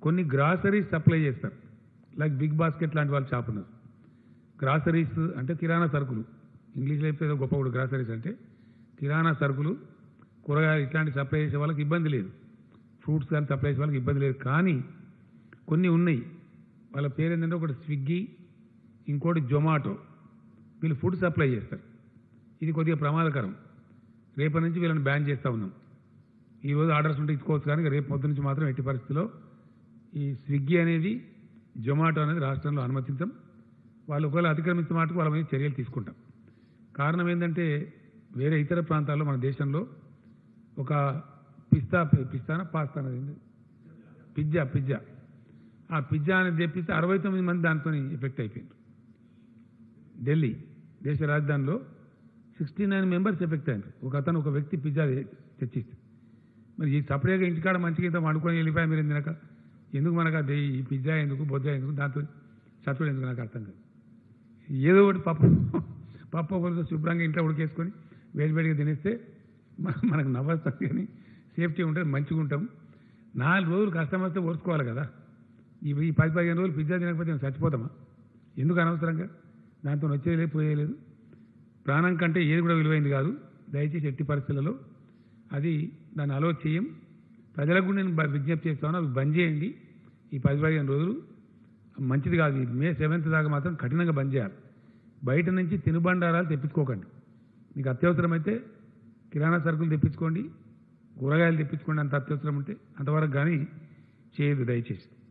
కొన్ని groceries supply చేస్తారు like Big Basket లాంటి వాళ్ళు షాప్ ఉన్నారు గ్రాసరీస్ అంటే కిరాణా సరుకులు ఇంగ్లీష్లో చెప్తే ఏదో గొప్ప కూడా గ్రాసరీస్ అంటే కిరాణా సరుకులు కూరగాయలు ఇట్లాంటి సప్లై చేసే వాళ్ళకి ఇబ్బంది లేదు ఫ్రూట్స్ కానీ సప్లై చేసే వాళ్ళకి ఇబ్బంది లేదు కానీ కొన్ని ఉన్నాయి వాళ్ళ పేరు ఏంటంటే ఒకటి స్విగ్గీ ఇంకోటి జొమాటో వీళ్ళు ఫుడ్ సప్లై చేస్తారు ఇది కొద్దిగా ప్రమాదకరం రేపటి నుంచి వీళ్ళని బ్యాన్ చేస్తూ ఉన్నాం ఈ రోజు ఆర్డర్స్ ఉంటే ఇచ్చుకోవచ్చు కానీ రేపు పొద్దు నుంచి మాత్రం ఎట్టి పరిస్థితిలో ఈ స్విగ్గీ అనేది జొమాటో అనేది రాష్ట్రంలో అనుమతించం వాళ్ళు ఒకవేళ అతిక్రమించిన మాటకు వాళ్ళ మీద చర్యలు తీసుకుంటాం కారణం ఏంటంటే వేరే ఇతర ప్రాంతాల్లో మన దేశంలో ఒక పిస్తా పిస్తానా పాస్తా అనేది ఏంది? పిజ్జా పిజ్జా ఆ పిజ్జా అనేది తెప్పిస్తే అరవై తొమ్మిది మంది దాంతో ఎఫెక్ట్ అయిపోయింది ఢిల్లీ దేశ రాజధానిలో సిక్స్టీ నైన్ మెంబర్స్ ఎఫెక్ట్ అయ్యారు ఒక అతను ఒక వ్యక్తి పిజ్జా తె- తెచ్చిస్తే మరి ఈ సపరేట్గా ఇంటికాడ మంచిగా ఇంత వండుకొని వెళ్ళిపోయా మీరు తినక ఎందుకు మనకు అది ఈ పిజ్జా ఎందుకు బొజ్జా ఎందుకు దాంతో చచ్చుడు ఎందుకు నాకు అర్థం కాదు ఏదో ఒకటి పప్పు పప్పు ఒకరితో శుభ్రంగా ఇంట్లో ఉడికేసుకొని వేడివేడిగా తినేస్తే మన- మనకు నవ్వొస్తుంది కానీ సేఫ్టీ ఉంటుంది మంచిగా ఉంటాం నాలుగు రోజులు కష్టం వస్తే ఓర్చుకోవాలి కదా ఈ ఈ పది పదిహేను రోజులు పిజ్జా తినకపోతే మేము చచ్చిపోతామా ఎందుకు అనవసరంగా దాంతో వచ్చేది లేదు పోయేది లేదు ప్రాణం కంటే ఏది కూడా విలువైంది కాదు దయచేసి ఎట్టి పరిస్థితులలో అది దాన్ని అలో చేయం ప్రజలకు కూడా నేను బ- విజ్ఞప్తి చేస్తాను అవి బంద్ చేయండి ఈ పది పదిహేను రోజులు మంచిది కాదు ఈ మే సెవెంత్ దాకా మాత్రం కఠినంగా బంద్ చేయాలి బయట నుంచి తినుబండారాలు తెప్పించుకోకండి మీకు అత్యవసరమైతే కిరాణా సరుకులు తెప్పించుకోండి కూరగాయలు తెప్పించుకోండి అంత అత్యవసరం ఉంటే అంతవరకు కానీ చేయదు దయచేసి